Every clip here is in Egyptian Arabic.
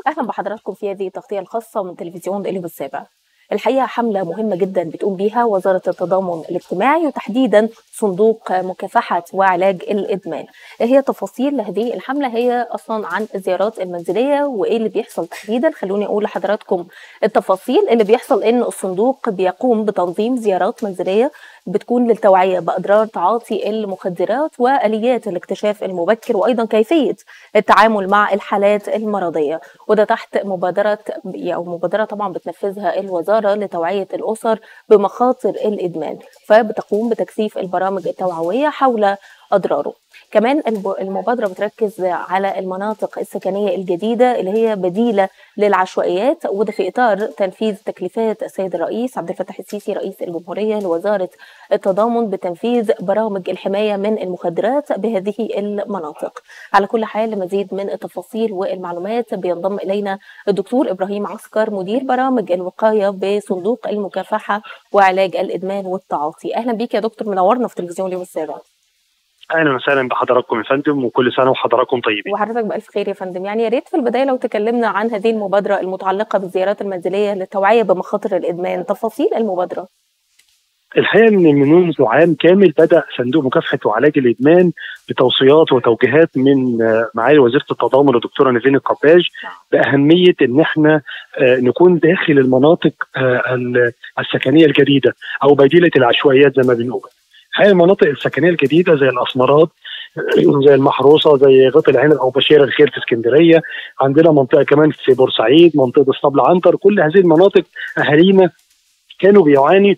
أهلا بحضراتكم في هذه التغطية الخاصة من تلفزيون اليوم السابع الحقيقة حملة مهمة جدا بتقوم بيها وزارة التضامن الاجتماعي وتحديدا صندوق مكافحة وعلاج الإدمان هي تفاصيل هذه الحملة هي أصلا عن الزيارات المنزلية وإيه اللي بيحصل تحديدا خلوني أقول لحضراتكم التفاصيل اللي بيحصل إن الصندوق بيقوم بتنظيم زيارات منزلية بتكون للتوعية بأضرار تعاطي المخدرات وآليات الاكتشاف المبكر وأيضا كيفية التعامل مع الحالات المرضية وده تحت مبادرة أو مبادرة طبعا بتنفذها الوزارة لتوعية الأسر بمخاطر الإدمان فبتقوم بتكثيف البرامج التوعوية حول أضراره كمان المبادرة بتركز على المناطق السكنية الجديدة اللي هي بديلة للعشوائيات وده في إطار تنفيذ تكليفات السيد الرئيس عبد الفتاح السيسي رئيس الجمهورية لوزارة التضامن بتنفيذ برامج الحماية من المخدرات بهذه المناطق على كل حال لمزيد من التفاصيل والمعلومات بينضم إلينا الدكتور إبراهيم عسكر مدير برامج الوقاية بصندوق المكافحة وعلاج الإدمان والتعاطي أهلا بيك يا دكتور منورنا في تلفزيون اليوم السابع اهلا وسهلا بحضراتكم يا فندم وكل سنه وحضراتكم طيبين. وحضرتك بالف خير يا فندم، يعني يا ريت في البدايه لو تكلمنا عن هذه المبادره المتعلقه بالزيارات المنزليه للتوعيه بمخاطر الادمان، تفاصيل المبادره. الحقيقه ان منذ عام كامل بدا صندوق مكافحه وعلاج الادمان بتوصيات وتوجيهات من معالي وزيره التضامن الدكتوره نيفين القباج باهميه ان احنا نكون داخل المناطق السكنيه الجديده او بديله العشوائيات زي ما بنقول. هاي المناطق السكنيه الجديده زي الاسمرات زي المحروسه زي غط العنب او بشير الخير في اسكندريه عندنا منطقه كمان في بورسعيد منطقه اسطبل عنتر كل هذه المناطق اهالينا كانوا بيعاني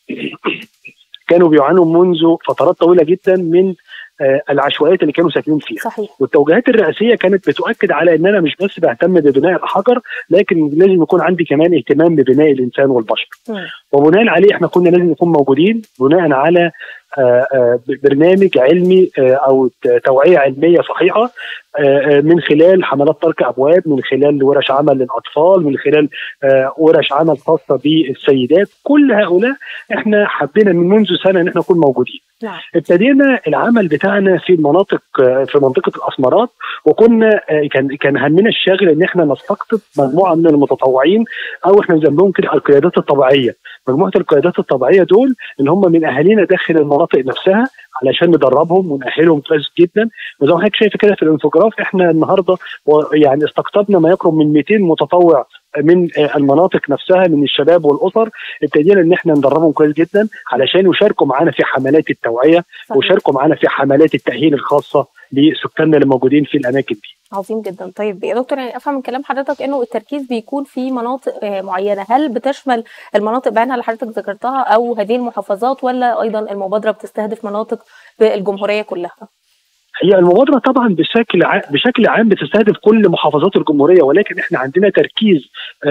كانوا بيعانوا منذ فترات طويله جدا من العشوائيات اللي كانوا ساكنين فيها صحيح. والتوجيهات الرئاسيه كانت بتؤكد على ان انا مش بس بهتم ببناء الحجر لكن لازم يكون عندي كمان اهتمام ببناء الانسان والبشر م. وبناء عليه احنا كنا لازم نكون موجودين بناء على آآ آآ برنامج علمي او توعيه علميه صحيحه من خلال حملات ترك ابواب من خلال ورش عمل للاطفال من خلال ورش عمل خاصه بالسيدات كل هؤلاء احنا حبينا من منذ سنه ان احنا نكون موجودين نعم. ابتدينا العمل بتاعنا في المناطق في منطقه الاسمرات وكنا كان كان همنا الشاغل ان احنا نستقطب مجموعه من المتطوعين او احنا بنسميهم كده القيادات الطبيعيه مجموعه القيادات الطبيعيه دول اللي هم من اهالينا داخل المناطق نفسها علشان ندربهم ونأهلهم كويس جدا وزي ما حضرتك شايف كده في الانفوجراف احنا النهارده يعني استقطبنا ما يقرب من 200 متطوع من المناطق نفسها من الشباب والاسر ابتدينا ان احنا ندربهم كويس جدا علشان يشاركوا معانا في حملات التوعيه ويشاركوا معانا في حملات التاهيل الخاصه لسكاننا اللي موجودين في الاماكن دي. عظيم جدا طيب يا دكتور يعني افهم من كلام حضرتك انه التركيز بيكون في مناطق معينه هل بتشمل المناطق بعينها اللي حضرتك ذكرتها او هذه المحافظات ولا ايضا المبادره بتستهدف مناطق بالجمهوريه كلها؟ هي المبادره طبعا بشكل عام بشكل عام بتستهدف كل محافظات الجمهوريه ولكن احنا عندنا تركيز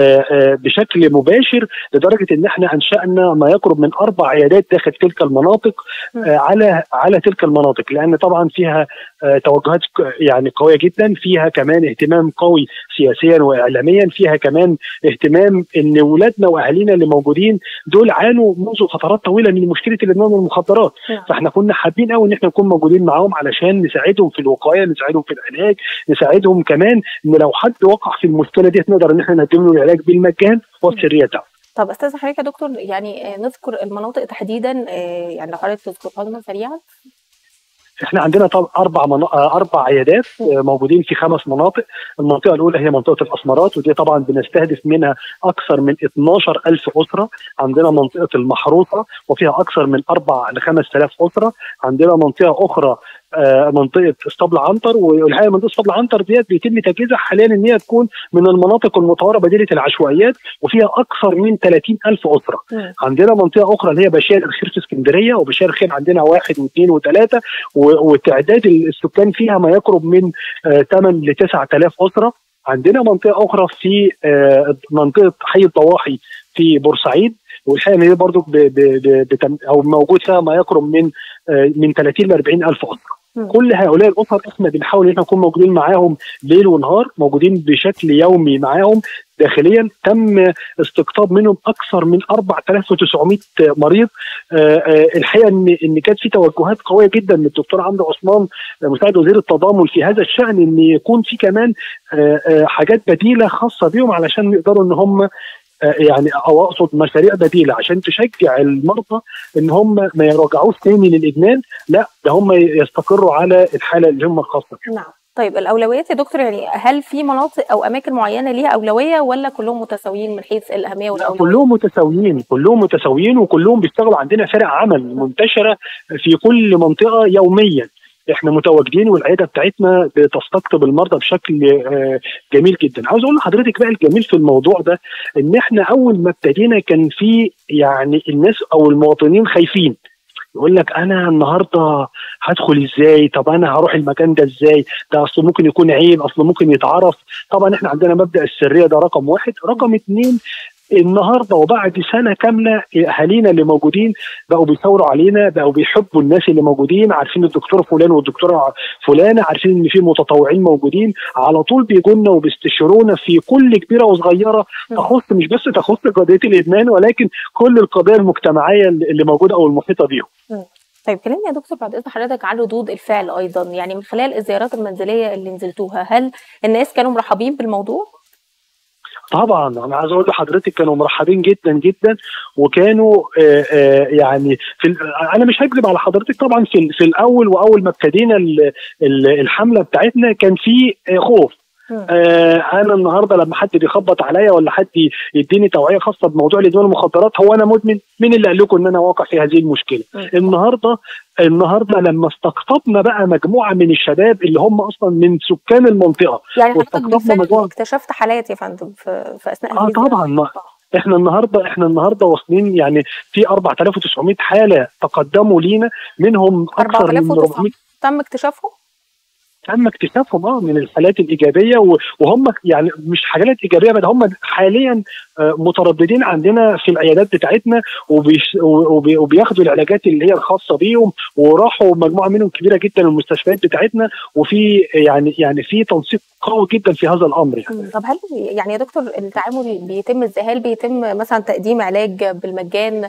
بشكل مباشر لدرجه ان احنا انشانا ما يقرب من اربع عيادات داخل تلك المناطق على على تلك المناطق لان طبعا فيها توجهات يعني قويه جدا فيها كمان اهتمام قوي سياسيا واعلاميا فيها كمان اهتمام ان اولادنا واهالينا اللي موجودين دول عانوا منذ فترات طويله من مشكله الادمان والمخدرات فاحنا كنا حابين قوي ان احنا نكون موجودين معاهم علشان نساعدهم في الوقايه نساعدهم في العلاج نساعدهم كمان ان لو حد وقع في المشكله دي نقدر ان احنا نقدم له العلاج بالمجان والسريه بتاعته طب استاذ حضرتك يا دكتور يعني نذكر المناطق تحديدا يعني لو حضرتك تذكرها لنا سريعا احنا عندنا طب اربع من... اربع عيادات موجودين في خمس مناطق، المنطقه الاولى هي منطقه الاسمرات ودي طبعا بنستهدف منها اكثر من 12000 اسره، عندنا منطقه المحروسه وفيها اكثر من 4 ل 5000 اسره، عندنا منطقه اخرى منطقه اسطبل عنتر والحقيقه منطقه اسطبل عنتر ديت بيتم تجهيزها حاليا ان هي تكون من المناطق المطوره بديله العشوائيات وفيها اكثر من 30000 اسره. م. عندنا منطقه اخرى اللي هي بشير الخير في اسكندريه وبشير الخير عندنا واحد واثنين وثلاثه وتعداد السكان فيها ما يقرب من 8 ل 9000 اسره. عندنا منطقه اخرى في منطقه حي الضواحي في بورسعيد والحقيقه ان هي برضو او موجود فيها ما يقرب من من 30 ل 40 الف اسره. كل هؤلاء الاسر احنا بنحاول ان احنا نكون موجودين معاهم ليل ونهار موجودين بشكل يومي معاهم داخليا تم استقطاب منهم اكثر من 4900 مريض الحقيقه ان ان كانت في توجهات قويه جدا من الدكتور عمرو عثمان مساعد وزير التضامن في هذا الشان ان يكون في كمان حاجات بديله خاصه بهم علشان يقدروا ان هم يعني او اقصد مشاريع بديله عشان تشجع المرضى ان هم ما يراجعوش تاني للادمان لا ده هم يستقروا على الحاله اللي هم خاصه نعم طيب الاولويات يا دكتور يعني هل في مناطق او اماكن معينه ليها اولويه ولا كلهم متساويين من حيث الاهميه والاولويه؟ كلهم متساويين كلهم متساويين وكلهم بيشتغلوا عندنا فرق عمل منتشره في كل منطقه يوميا احنا متواجدين والعياده بتاعتنا بتستقطب المرضى بشكل جميل جدا عاوز اقول لحضرتك بقى الجميل في الموضوع ده ان احنا اول ما ابتدينا كان في يعني الناس او المواطنين خايفين يقول لك انا النهارده هدخل ازاي طب انا هروح المكان ده ازاي ده اصل ممكن يكون عيب اصل ممكن يتعرف طبعا احنا عندنا مبدا السريه ده رقم واحد رقم اتنين النهارده وبعد سنه كامله اهالينا اللي موجودين بقوا بيثوروا علينا بقوا بيحبوا الناس اللي موجودين عارفين الدكتور فلان والدكتوره فلانه عارفين ان في متطوعين موجودين على طول بيجوا لنا وبيستشيرونا في كل كبيره وصغيره تخص مش بس تخص قضيه الادمان ولكن كل القضايا المجتمعيه اللي موجوده او المحيطه بيهم. طيب كلمني يا دكتور بعد اذن حضرتك عن ردود الفعل ايضا يعني من خلال الزيارات المنزليه اللي نزلتوها هل الناس كانوا مرحبين بالموضوع؟ طبعا انا عايز اقول لحضرتك كانوا مرحبين جدا جدا وكانوا آآ آآ يعني في انا مش هكذب على حضرتك طبعا في, في الاول واول ما ابتدينا الحمله بتاعتنا كان في خوف آه انا النهارده لما حد بيخبط عليا ولا حد يديني توعيه خاصه بموضوع الادمان المخدرات هو انا مدمن مين اللي قال لكم ان انا واقع في هذه المشكله م. النهارده النهارده لما استقطبنا بقى مجموعه من الشباب اللي هم اصلا من سكان المنطقه يعني حضرتك مجموعة... اكتشفت حالات يا فندم في, في اثناء اه طبعا ما احنا النهارده احنا النهارده واصلين يعني في 4900 حاله تقدموا لينا منهم اكثر من 400 تم اكتشافهم؟ تم اكتشافهم اه من الحالات الايجابيه وهم يعني مش حالات ايجابيه بل هم حاليا مترددين عندنا في العيادات بتاعتنا وبياخدوا العلاجات اللي هي الخاصه بيهم وراحوا مجموعه منهم كبيره جدا المستشفيات بتاعتنا وفي يعني يعني في تنسيق قوي جدا في هذا الامر يعني. طب هل يعني يا دكتور التعامل بيتم ازاي؟ هل بيتم مثلا تقديم علاج بالمجان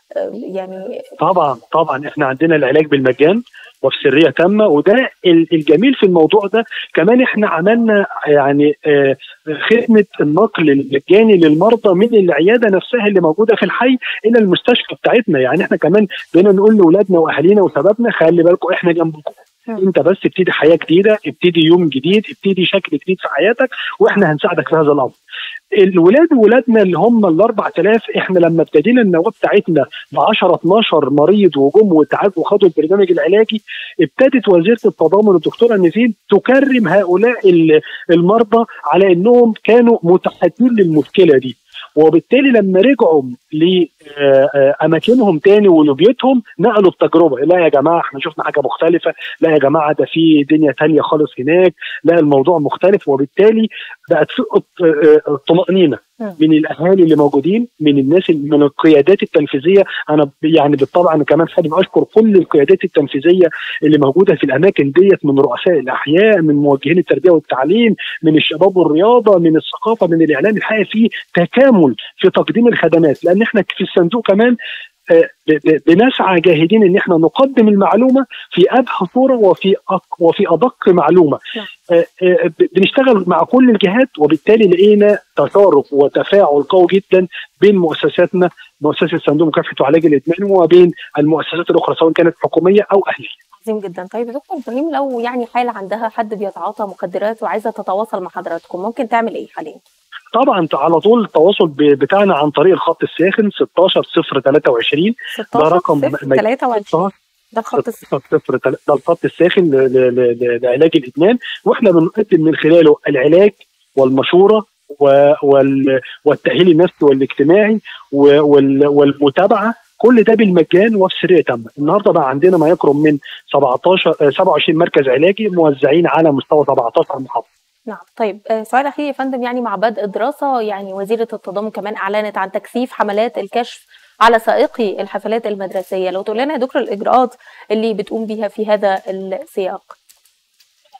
يعني طبعا طبعا احنا عندنا العلاج بالمجان وفي سريه تامه وده الجميل في الموضوع ده كمان احنا عملنا يعني خدمه النقل المجاني للمرضى من العياده نفسها اللي موجوده في الحي الى المستشفى بتاعتنا يعني احنا كمان بقينا نقول لاولادنا واهالينا وشبابنا خلي بالكم احنا جنبكم انت بس ابتدي حياه جديده ابتدي يوم جديد ابتدي شكل جديد في حياتك واحنا هنساعدك في هذا الامر الولاد ولادنا اللي هم ال 4000 احنا لما ابتدينا النواه بتاعتنا ب 10 12 مريض وجم وتعبوا وخدوا البرنامج العلاجي ابتدت وزيره التضامن الدكتوره نيفين تكرم هؤلاء المرضى على انهم كانوا متحدين للمشكله دي وبالتالي لما رجعوا لاماكنهم تاني ولبيوتهم نقلوا التجربه لا يا جماعه احنا شفنا حاجه مختلفه لا يا جماعه ده في دنيا تانية خالص هناك لا الموضوع مختلف وبالتالي بقت في طمانينه من الاهالي اللي موجودين من الناس من القيادات التنفيذيه انا يعني بالطبع انا كمان حابب اشكر كل القيادات التنفيذيه اللي موجوده في الاماكن ديت من رؤساء الاحياء من موجهين التربيه والتعليم من الشباب والرياضه من الثقافه من الاعلام الحقيقه في تكامل في تقديم الخدمات لان احنا في الصندوق كمان بنسعى جاهدين ان احنا نقدم المعلومه في ابهى صوره وفي وفي ادق معلومه بنشتغل مع كل الجهات وبالتالي لقينا تشارك وتفاعل قوي جدا بين مؤسساتنا مؤسسه صندوق مكافحه وعلاج الادمان وبين المؤسسات الاخرى سواء كانت حكوميه او اهليه عظيم جدا طيب يا دكتور ابراهيم لو يعني حاله عندها حد بيتعاطى مخدرات وعايزه تتواصل مع حضراتكم ممكن تعمل ايه حاليا؟ طبعا على طول التواصل بتاعنا عن طريق الخط الساخن 16 0 23 ده رقم 23 ده الخط الساخن ده الخط الساخن لعلاج الادمان واحنا بنقدم من خلاله العلاج والمشوره والتاهيل النفسي والاجتماعي والمتابعه كل ده بالمجان وفي سريه تامه، النهارده بقى عندنا ما يقرب من 17 27 مركز علاجي موزعين على مستوى 17 محافظه. نعم طيب سؤال اخير يا فندم يعني مع بدء الدراسه يعني وزيره التضامن كمان اعلنت عن تكثيف حملات الكشف على سائقي الحفلات المدرسيه لو تقول لنا يا دكتور الاجراءات اللي بتقوم بيها في هذا السياق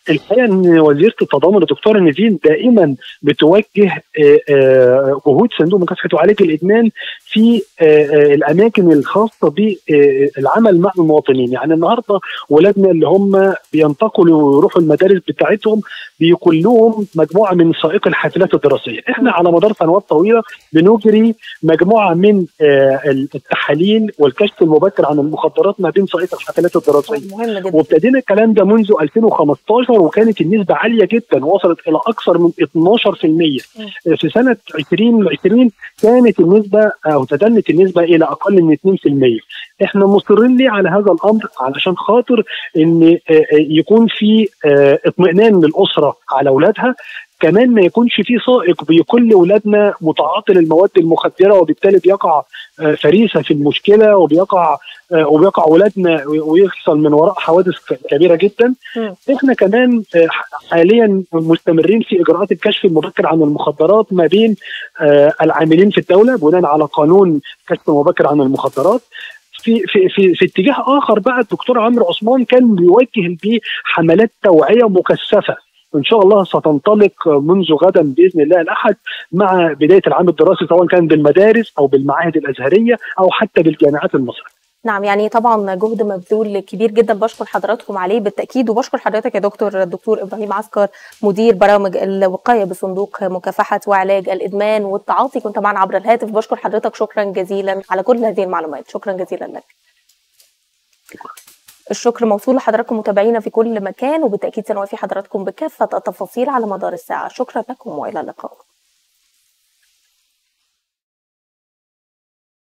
الحقيقه ان وزيره التضامن الدكتوره نيفين دائما بتوجه جهود صندوق مكافحه وعلاج الادمان في الاماكن الخاصه بالعمل مع المواطنين يعني النهارده ولادنا اللي هم بينتقلوا ويروحوا المدارس بتاعتهم بيكون لهم مجموعه من سائق الحافلات الدراسيه احنا على مدار سنوات طويله بنجري مجموعه من التحاليل والكشف المبكر عن المخدرات ما بين سائق الحافلات الدراسيه وابتدينا الكلام ده منذ 2015 وكانت النسبه عاليه جدا وصلت الى اكثر من 12% في سنه 2020 كانت النسبه او تدنت النسبه الى اقل من 2% احنا مصرين ليه على هذا الامر علشان خاطر ان يكون في اطمئنان للاسره على اولادها كمان ما يكونش في سائق بيكون لاولادنا متعاطي للمواد المخدره وبالتالي بيقع فريسه في المشكله وبيقع وبيقع اولادنا ويحصل من وراء حوادث كبيره جدا احنا كمان حاليا مستمرين في اجراءات الكشف المبكر عن المخدرات ما بين العاملين في الدوله بناء على قانون كشف مبكر عن المخدرات في في في في اتجاه اخر بقى الدكتور عمرو عثمان كان بيوجه بحملات توعيه مكثفه ان شاء الله ستنطلق منذ غدا باذن الله الاحد مع بدايه العام الدراسي سواء كان بالمدارس او بالمعاهد الازهريه او حتى بالجامعات المصريه. نعم يعني طبعا جهد مبذول كبير جدا بشكر حضراتكم عليه بالتاكيد وبشكر حضرتك يا دكتور الدكتور ابراهيم عسكر مدير برامج الوقايه بصندوق مكافحه وعلاج الادمان والتعاطي كنت معنا عبر الهاتف بشكر حضرتك شكرا جزيلا على كل هذه المعلومات شكرا جزيلا لك. الشكر موصول لحضراتكم متابعينا في كل مكان وبالتاكيد سنوافي حضراتكم بكافه التفاصيل على مدار الساعه شكرا لكم والى اللقاء